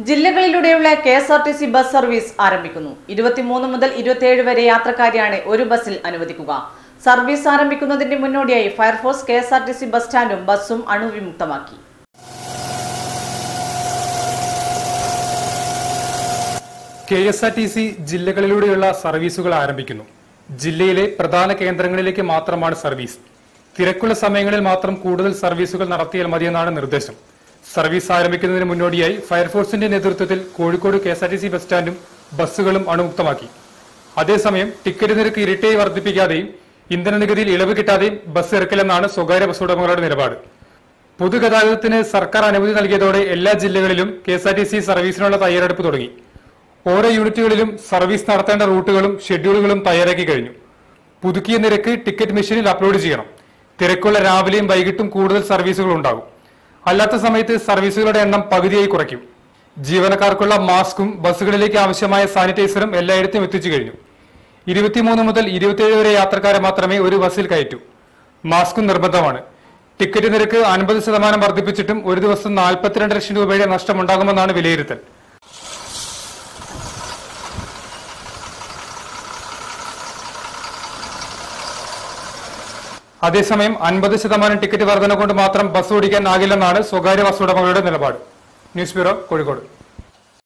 ജില്ലകളിലൂടെയുള്ള K S R T C bus service ആരംഭിക്കുന്നു ഇരുപത്തിമൂന്ന് മുതൽ ഇരുപത്തിയേഴ് വരെ യാത്രക്കാരെയാണ് ഒരു ബസ്സിൽ അനുവദിക്കുക സർവീസ് ആരംഭിക്കുന്നതിന്റെ മുന്നോടിയായി fire force K S R T C bus സ്റ്റാൻഡും ബസ്സും അണുവിമുക്തമാക്കി K S R T C ജില്ലകളിലൂടെയുള്ള സർവീസുകൾ ആരംഭിക്കുന്നു ജില്ലയിലെ പ്രധാന കേന്ദ്രങ്ങളിലേക്ക് മാത്രമാണ് സർവീസ് തിരക്കുള്ള സമയങ്ങളിൽ മാത്രം കൂടുതൽ സർവീസുകൾ നടത്തിയാൽ മതിയെന്നാണ് നിർദ്ദേശം സർവീസ് ആരംഭിക്കുന്നതിന് മുന്നോടിയായി ഫയർഫോഴ്സിന്റെ നേതൃത്വത്തിൽ Kozhikode K S R T C bus സ്റ്റാൻഡും ബസ്സുകളും അണുമുക്തമാക്കി അതേസമയം ടിക്കറ്റ് നിരക്ക് ഇരട്ടിയായി വർദ്ധിപ്പിക്കാതെയും ഇന്ധന നികുതിയിൽ ഇളവ് കിട്ടാതെയും ബസ് ഇറക്കില്ലെന്നാണ് സ്വകാര്യ ബസ് ഉടമകളുടെ നിലപാട് പൊതുഗതാഗതത്തിന് സർക്കാർ അനുമതി നൽകിയതോടെ എല്ലാ ജില്ലകളിലും K S R T C സർവീസിനുള്ള തയ്യാറെടുപ്പ് തുടങ്ങി ഓരോ യൂണിറ്റുകളിലും സർവീസ് നടത്തേണ്ട റൂട്ടുകളും ഷെഡ്യൂളുകളും തയ്യാറാക്കി കഴിഞ്ഞു പുതുക്കിയ നിരക്ക് ടിക്കറ്റ് മെഷീനിൽ അപ്ലോഡ് ചെയ്യണം തിരക്കുള്ള രാവിലെയും വൈകിട്ടും കൂടുതൽ സർവീസുകൾ ഉണ്ടാകും അല്ലാത്ത സമയത്ത് സർവീസുകളുടെ എണ്ണം പകുതിയായി കുറയ്ക്കും ജീവനക്കാർക്കുള്ള മാസ്കും ബസ്സുകളിലേക്ക് ആവശ്യമായ സാനിറ്റൈസറും എല്ലായിടത്തും എത്തിച്ചു കഴിഞ്ഞു ഇരുപത്തിമൂന്ന് മുതൽ ഇരുപത്തിയേഴ് വരെ യാത്രക്കാരെ മാത്രമേ ഒരു ബസ്സിൽ കയറ്റൂ മാസ്കും നിർബന്ധമാണ് ടിക്കറ്റ് നിരക്ക് അൻപത് ശതമാനം വർദ്ധിപ്പിച്ചിട്ടും ഒരു ദിവസം നാൽപ്പത്തിരണ്ട് ലക്ഷം രൂപയുടെ നഷ്ടമുണ്ടാകുമെന്നാണ് വിലയിരുത്തൽ അതേസമയം അൻപത് ശതമാനം ടിക്കറ്റ് വർധന കൊണ്ട് മാത്രം ബസ് ഓടിക്കാൻ ആകില്ലെന്നാണ് സ്വകാര്യ ബസ് ഉടമകളുടെ നിലപാട് ന്യൂസ് ബ്യൂറോ കോഴിക്കോട്